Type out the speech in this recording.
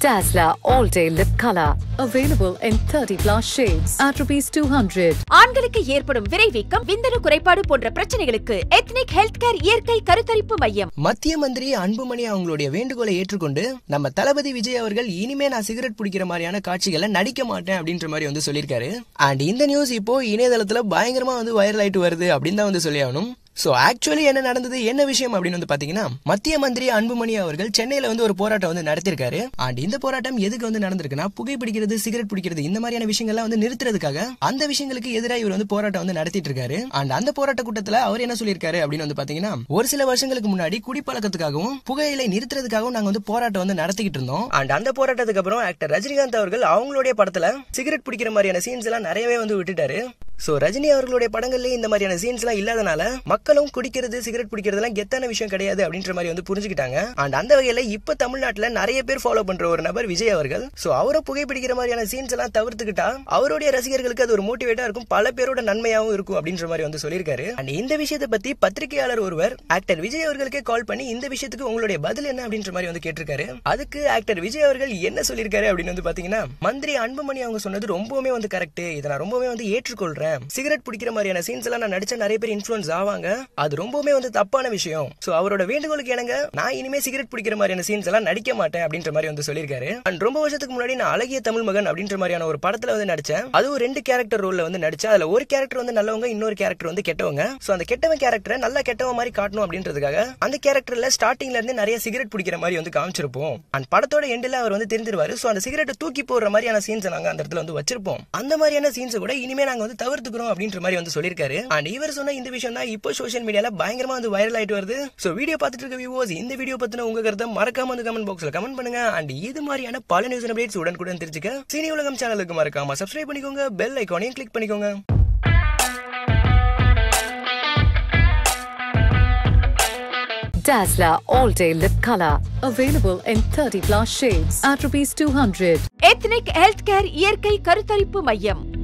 Dazzler All Day Lip Color. Available in 30 plus shades at rupees 200. ஆண்களுக்கு ஏற்படும் விரைவீக்கம் விந்தணு குறைபாடு போன்ற பிரச்சனைகளுக்கு எத்னிக் ஹெல்த் கேர் இயற்கை கருத்தரிப்பு மையம் மத்திய மந்திரி அன்புமணி அவங்களுடைய வேண்டுகோளை ஏற்றுக்கொண்டு நம்ம தளபதி விஜய் அவர்கள் இனிமே நான் சிகரெட் பிடிக்கிற மாதிரியான காட்சிகளை நடிக்க மாட்டேன் அப்படின்ற மாதிரி வந்து சொல்லியிருக்காரு அண்ட் இந்த நியூஸ் இப்போ இணையதளத்துல பயங்கரமா வந்து வைரல் ஆயிட்டு வருது அப்படின்னு தான் வந்து சொல்லி ஆகணும் ஸோ ஆக்சுவலி என்ன நடந்தது என்ன விஷயம் அப்படின்னு வந்து பாத்தீங்கன்னா மத்திய மந்திரி அன்புமணி அவர்கள் சென்னையில வந்து ஒரு போராட்டம் வந்து நடத்திருக்காரு அண்ட் இந்த போராட்டம் எதுக்கு வந்து நடந்திருக்குன்னா புகைப்பிடிக்கிறது சிகரெட் பிடிக்கிறது இந்த மாதிரியான விஷயங்கள்லாம் வந்து நிறுத்துறதுக்காக அந்த விஷயங்களுக்கு எதிராக இவர் வந்து போராட்டம் வந்து நடத்திட்டு இருக்காரு அண்ட் அந்த போராட்ட கூட்டத்துல அவர் என்ன சொல்லியிருக்காரு அப்படின்னு வந்து பாத்தீங்கன்னா ஒரு சில வருஷங்களுக்கு முன்னாடி குடிப்பழக்கத்துக்காகவும் புகையிலை நிறுத்துறதுக்காகவும் நாங்க வந்து போராட்டம் வந்து நடத்திக்கிட்டு இருந்தோம் அண்ட் அந்த போராட்டத்துக்கு அப்புறம் ஆக்டர் ரஜினிகாந்த் அவர்கள் அவங்களுடைய படத்துல சிகரெட் பிடிக்கிற மாதிரியான சீன்ஸ் எல்லாம் நிறையவே வந்து விட்டுட்டாரு சோ ரஜினி அவர்களுடைய படங்கள்லயே இந்த மாதிரியான சீன்ஸ் எல்லாம் இல்லாதனால மக்களும் குடிக்கிறது சிகரெட் பிடிக்கிறதுலாம் கெத்தான விஷயம் கிடையாது அப்படின்ற மாதிரி வந்து புரிஞ்சுக்கிட்டாங்க அண்ட் அந்த வகையில இப்ப தமிழ்நாட்டுல நிறைய பேர் ஃபாலோ பண்ற ஒரு நபர் விஜய் அவர்கள் சோ அவரை புகைப்பிடிக்கிற மாதிரியான சீன்ஸ் எல்லாம் தவிர்த்துக்கிட்டா அவருடைய ரசிகர்களுக்கு அது ஒரு மோட்டிவேட்டா இருக்கும் பல பேரோட நன்மையாவும் இருக்கும் அப்படின்ற மாதிரி வந்து சொல்லியிருக்காரு அண்ட் இந்த விஷயத்தை பத்தி பத்திரிகையாளர் ஒருவர் ஆக்டர் விஜய் அவர்களுக்கே கால் பண்ணி இந்த விஷயத்துக்கு உங்களுடைய பதில் என்ன அப்படின்ற மாதிரி வந்து கேட்டிருக்காரு அதுக்கு ஆக்டர் விஜய் அவர்கள் என்ன சொல்லியிருக்காரு அப்படின்னு வந்து பாத்தீங்கன்னா மந்திரி அன்புமணி அவங்க சொன்னது ரொம்பவுமே வந்து கரெக்ட் இதை நான் ரொம்பவே வந்து ஏற்றுக்கொள்றேன் சிகரெட் பிடிக்கிற மாதிரியான சீன்ஸ் எல்லாம் நான் நடிச்சா நிறைய பேர் இன்ஃபுளுன்ஸ் ஆவாங்க அது ரொம்பவுமே வந்து தப்பான விஷயம் சோ அவரோட வேண்டுகோளுக்கு எனங்க நான் இனிமே சிகரெட் பிடிக்கிற மாதிரியான சீன்ஸ் எல்லாம் நடிக்க மாட்டேன் அப்படின்ற மாதிரி வந்து சொல்லியிருக்காரு அண்ட் ரொம்ப வருஷத்துக்கு முன்னாடி நான் அழகிய தமிழ் மகன் அப்படின்ற மாதிரியான ஒரு படத்துல வந்து நடிச்சேன் அதுவும் ரெண்டு கேரக்டர் ரோல்ல வந்து நடிச்சேன் அதுல ஒரு கேரக்டர் வந்து நல்லவங்க இன்னொரு கேரக்டர் வந்து கெட்டவங்க சோ அந்த கெட்டவன் கேரக்டரை நல்லா கெட்டவன் மாதிரி காட்டணும் அப்படின்றதுக்காக அந்த கேரக்டர்ல ஸ்டார்டிங்ல இருந்து நிறைய சிகரெட் பிடிக்கிற மாதிரி வந்து காமிச்சிருப்போம் அண்ட் படத்தோட எண்டில் அவர் வந்து தெரிஞ்சிருவாரு சோ அந்த சிகரெட்டை தூக்கி போடுற மாதிரியான சீன்ஸ் நாங்க அந்த இடத்துல வந்து வச்சிருப்போம் அந்த மாதிரியான சீன்ஸ் கூட இனிமே நாங்க வந்து தவிர்த்துக்கிறோம் அப்படின்ற மாதிரி வந்து சொல்லியிருக்காரு அண்ட் இவர் சொன்ன இந்த விஷயம் தான் இப்போ சோஷியல் மீடியால பயங்கரமா வந்து வைரல் ஆயிட்டு வருது சோ வீடியோ பார்த்துட்டு இருக்க வியூவர்ஸ் இந்த வீடியோ பத்தின உங்க கருத்தை மறக்காம வந்து கமெண்ட் பாக்ஸ்ல கமெண்ட் பண்ணுங்க அண்ட் இது மாதிரியான பல நியூஸ் அப்டேட்ஸ் உடனுக்குடன் தெரிஞ்சுக்க சினி உலகம் சேனலுக்கு மறக்காம சப்ஸ்கிரைப் பண்ணிக்கோங்க பெல் ஐக்கானையும் கிளிக் பண்ணிக்கோங்க Dazzler All Day Lip Color. Available in 30 plus shades at rupees 200. Ethnic health care இயற்கை கருத்தரிப்பு மையம்